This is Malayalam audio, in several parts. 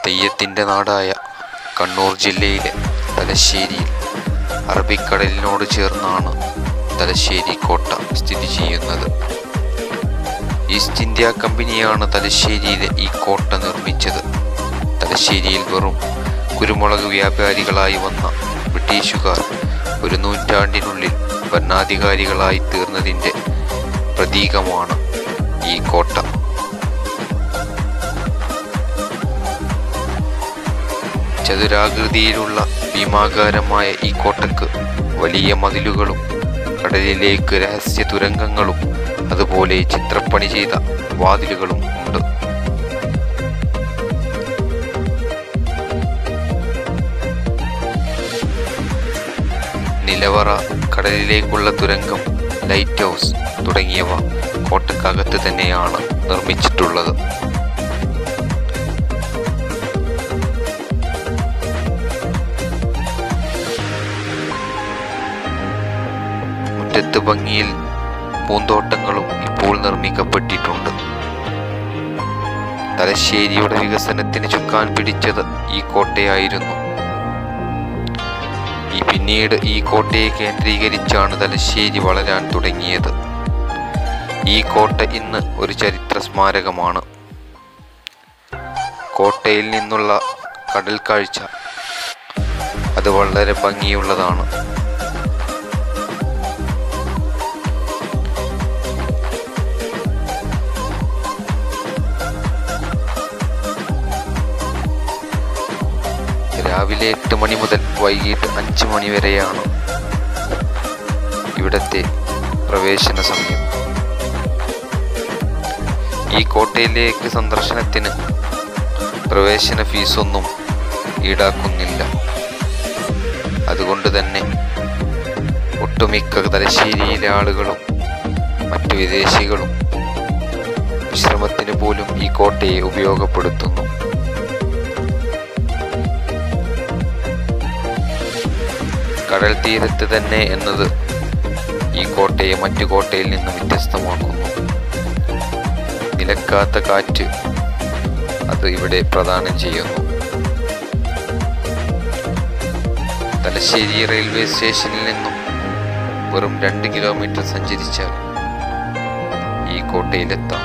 തെയ്യത്തിൻ്റെ നാടായ കണ്ണൂർ ജില്ലയിലെ തലശ്ശേരിയിൽ അറബിക്കടലിനോട് ചേർന്നാണ് തലശ്ശേരി കോട്ട സ്ഥിതി ചെയ്യുന്നത് ഈസ്റ്റ് ഇന്ത്യ കമ്പനിയാണ് തലശ്ശേരിയിലെ ഈ കോട്ട നിർമ്മിച്ചത് തലശ്ശേരിയിൽ വെറും കുരുമുളക് വ്യാപാരികളായി വന്ന ബ്രിട്ടീഷുകാർ ഒരു നൂറ്റാണ്ടിനുള്ളിൽ ഭരണാധികാരികളായി തീർന്നതിൻ്റെ പ്രതീകമാണ് ഈ കോട്ട ചതുരാകൃതിയിലുള്ള ഭീമാകാരമായ ഈ കോട്ടയ്ക്ക് വലിയ മതിലുകളും കടലിലേക്ക് രഹസ്യ തുരങ്കങ്ങളും അതുപോലെ ചിത്രപ്പണി ചെയ്ത വാതിലുകളും ഉണ്ട് നിലവറ കടലിലേക്കുള്ള തുരങ്കം ലൈറ്റ് ഹൗസ് തുടങ്ങിയവ കോട്ടക്കകത്ത് തന്നെയാണ് നിർമ്മിച്ചിട്ടുള്ളത് മുറ്റത്ത് ഭംഗിയിൽ പൂന്തോട്ടങ്ങളും ഇപ്പോൾ നിർമ്മിക്കപ്പെട്ടിട്ടുണ്ട് തലശ്ശേരിയുടെ വികസനത്തിന് ചുക്കാൻ പിടിച്ചത് ഈ കോട്ടയായിരുന്നു ഈ പിന്നീട് ഈ കോട്ടയെ കേന്ദ്രീകരിച്ചാണ് തലശ്ശേരി വളരാൻ തുടങ്ങിയത് ഈ കോട്ട ഇന്ന് ഒരു ചരിത്ര സ്മാരകമാണ് കോട്ടയിൽ നിന്നുള്ള കടൽ കാഴ്ച അത് വളരെ ഭംഗിയുള്ളതാണ് രാവിലെ എട്ട് മണി മുതൽ വൈകിട്ട് അഞ്ച് മണി വരെയാണ് ഇവിടത്തെ പ്രവേശന സമയം ഈ കോട്ടയിലേക്ക് സന്ദർശനത്തിന് പ്രവേശന ഫീസൊന്നും ഈടാക്കുന്നില്ല അതുകൊണ്ട് തന്നെ ഒട്ടുമിക്ക തലശ്ശേരിയിലെ ആളുകളും മറ്റു വിദേശികളും വിശ്രമത്തിന് പോലും ഈ കോട്ടയെ ഉപയോഗപ്പെടുത്തുന്നു കടൽ തീരത്ത് തന്നെ എന്നത് ഈ കോട്ടയെ മറ്റു കോട്ടയിൽ നിന്നും വ്യത്യസ്തമാക്കുന്നു നിലക്കാത്ത കാറ്റ് അത് ഇവിടെ പ്രദാനം ചെയ്യുന്നു തലശ്ശേരി റെയിൽവേ സ്റ്റേഷനിൽ നിന്നും വെറും രണ്ട് കിലോമീറ്റർ സഞ്ചരിച്ചാൽ ഈ കോട്ടയിലെത്താം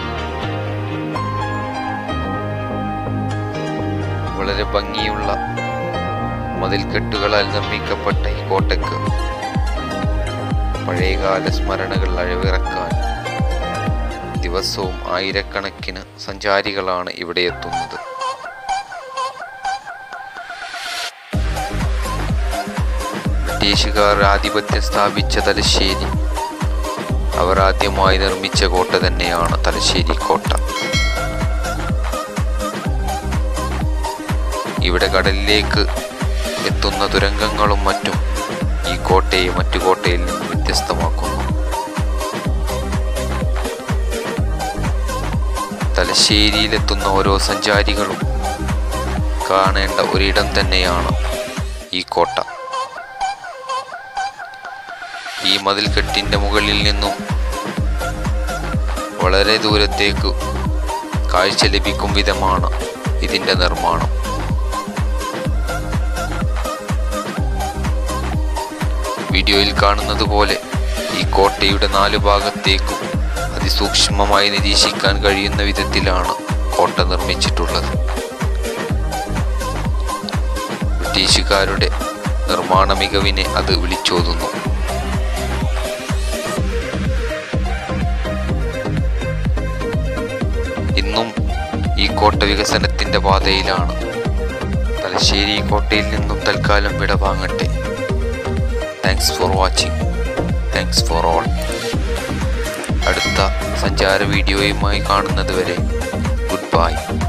വളരെ ഭംഗിയുള്ള മതിൽക്കെട്ടുകളാൽ നിർമ്മിക്കപ്പെട്ട ഈ കോട്ടയ്ക്ക് പഴയകാല സ്മരണകൾ അഴവിറക്കാൻ ദിവസവും ആയിരക്കണക്കിന് സഞ്ചാരികളാണ് ഇവിടെ എത്തുന്നത് ബ്രിട്ടീഷുകാർ ആധിപത്യം സ്ഥാപിച്ച തലശ്ശേരി അവർ ആദ്യമായി നിർമ്മിച്ച കോട്ട തന്നെയാണ് തലശ്ശേരി കോട്ട ഇവിടെ കടലിലേക്ക് എത്തുന്ന തുരങ്കങ്ങളും മറ്റും ഈ കോട്ടയെ മറ്റു കോട്ടയിൽ നിന്ന് വ്യത്യസ്തമാക്കുന്നു തലശ്ശേരിയിലെത്തുന്ന ഓരോ സഞ്ചാരികളും കാണേണ്ട ഒരിടം തന്നെയാണ് ഈ കോട്ട ഈ മതിൽക്കെട്ടിൻ്റെ മുകളിൽ നിന്നും വളരെ ദൂരത്തേക്ക് കാഴ്ച ലഭിക്കും വിധമാണ് ഇതിൻ്റെ നിർമ്മാണം വീഡിയോയിൽ കാണുന്നത് പോലെ ഈ കോട്ടയുടെ നാലു ഭാഗത്തേക്കും അതിസൂക്ഷ്മമായി നിരീക്ഷിക്കാൻ കഴിയുന്ന വിധത്തിലാണ് കോട്ട നിർമ്മിച്ചിട്ടുള്ളത് ബ്രിട്ടീഷുകാരുടെ നിർമ്മാണ മികവിനെ അത് വിളിച്ചോതുന്നു ഇന്നും ഈ കോട്ട വികസനത്തിന്റെ പാതയിലാണ് തലശ്ശേരി കോട്ടയിൽ നിന്നും തൽക്കാലം വിടവാങ്ങട്ടെ thanks for watching thanks for all അടുത്ത സഞ്ചാര വീഡിയോയുമായി കാണുന്നത് വരെ ഗുഡ് ബൈ